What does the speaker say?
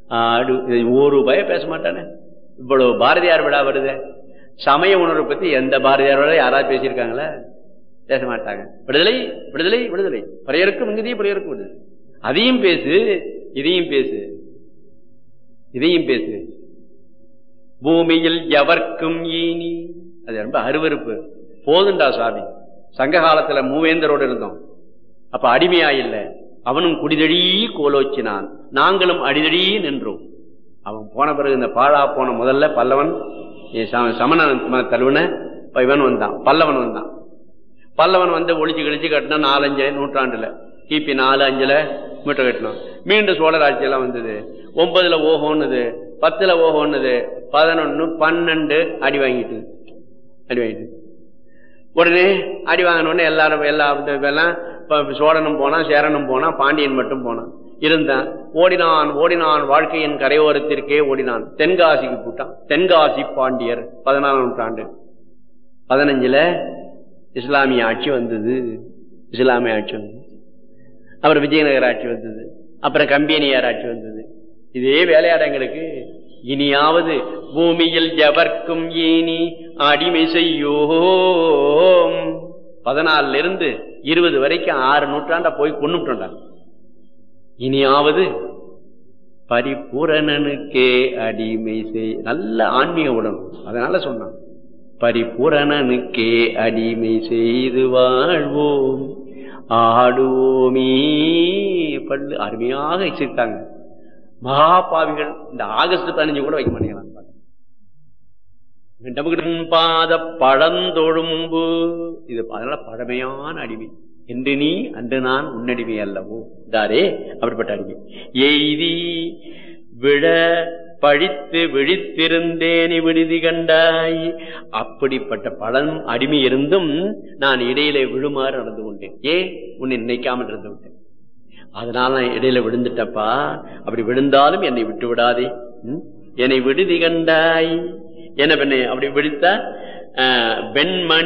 ஆடு இது ஒரு ரூபாய பேச மாட்டானே இவ்வளவு பாரதியார் விழா வருது சமய உணர்வை பத்தி எந்த பாரதியார் விழா யாராவது பேசியிருக்காங்களா பேச மாட்டாங்க விடுதலை விடுதலை விடுதலை பறையருக்கும் இங்கதையும் பறையருக்கும் விடுதலை அதையும் பேசு இதையும் பேசு இதையும் பேசு பூமியில் எவர்க்கும் ஈனி அது ரொம்ப அருவருப்பு போதுண்டா சுவாமி சங்க காலத்துல மூவேந்தரோடு இருந்தோம் அப்ப அடிமையா இல்ல அவனும் குடிதழி கோலோச்சினான் நாங்களும் அடிதடி நின்றோம் அவன் போன பிறகு இந்த பாழா போன முதல்ல பல்லவன் சமண தழுவன இவன் வந்தான் பல்லவன் வந்தான் பல்லவன் வந்து ஒளிச்சு கழிச்சு கட்டினா நாலஞ்சு நூற்றாண்டுல கிபி நாலு அஞ்சுல மீட்டர் கட்டணும் மீண்டும் சோழர் ஆட்சியெல்லாம் வந்தது ஒன்பதுல ஓஹோன்னுது பத்துல ஓஹோன்னுது பதினொன்னு பன்னெண்டு அடி வாங்கிட்டு அடி வாங்கிட்டு உடனே அடி வாங்கினோடனே எல்லாரும் எல்லா எல்லாம் சோழனும் போனான் சேரனும் போனான் பாண்டியன் மட்டும் போனான் இருந்தான் ஓடினான் ஓடினான் வாழ்க்கையின் கரையோரத்திற்கே ஓடினான் தென்காசிக்கு போட்டான் தென்காசி பாண்டியர் பதினாலாம் நூற்றாண்டு பதினஞ்சுல இஸ்லாமிய ஆட்சி வந்தது இஸ்லாமிய ஆட்சி வந்தது அப்புறம் விஜயநகர ஆட்சி வந்தது அப்புறம் கம்பெனியார் ஆட்சி வந்தது இதே வேலையாட எங்களுக்கு இனியாவது பூமியில் எவர்க்கும் ஏனி அடிமை செய்யோம் பதினாலுல இருந்து இருபது வரைக்கும் ஆறு நூற்றாண்டா போய் கொண்டுட்டோம்டா இனியாவது பரிபூரணனுக்கே அடிமை செய் நல்ல ஆன்மீக உடம்பு அதனால சொன்னான் பரிபூரணனுக்கே அடிமை செய்து வாழ்வோம் ஆடுவோமே பல்லு அருமையாக இசைத்தாங்க மகாபாவிகள் இந்த ஆகஸ்ட் பதினஞ்சு கூட வைக்க மாட்டேங்கிறாங்க பாத பழந்தொழும்பு இது அதனால பழமையான அடிமை என்று நீ அன்று நான் உன்னடிமை அல்லவோ தாரே அப்படிப்பட்ட அடிமை எய்தி விழ பழித்து விழித்திருந்தேனி விடுதி கண்டாய் அப்படிப்பட்ட பழம் அடிமை இருந்தும் நான் இடையில விழுமாறு நடந்து கொண்டேன் ஏன் உன்னை நினைக்காமல் இருந்து விட்டேன் அதனால நான் இடையில விழுந்துட்டப்பா அப்படி விழுந்தாலும் என்னை விட்டு விடாதே என்னை விடுதி கண்டாய் என்ன பண்ண அப்படி விடுத்தா வெண்மணி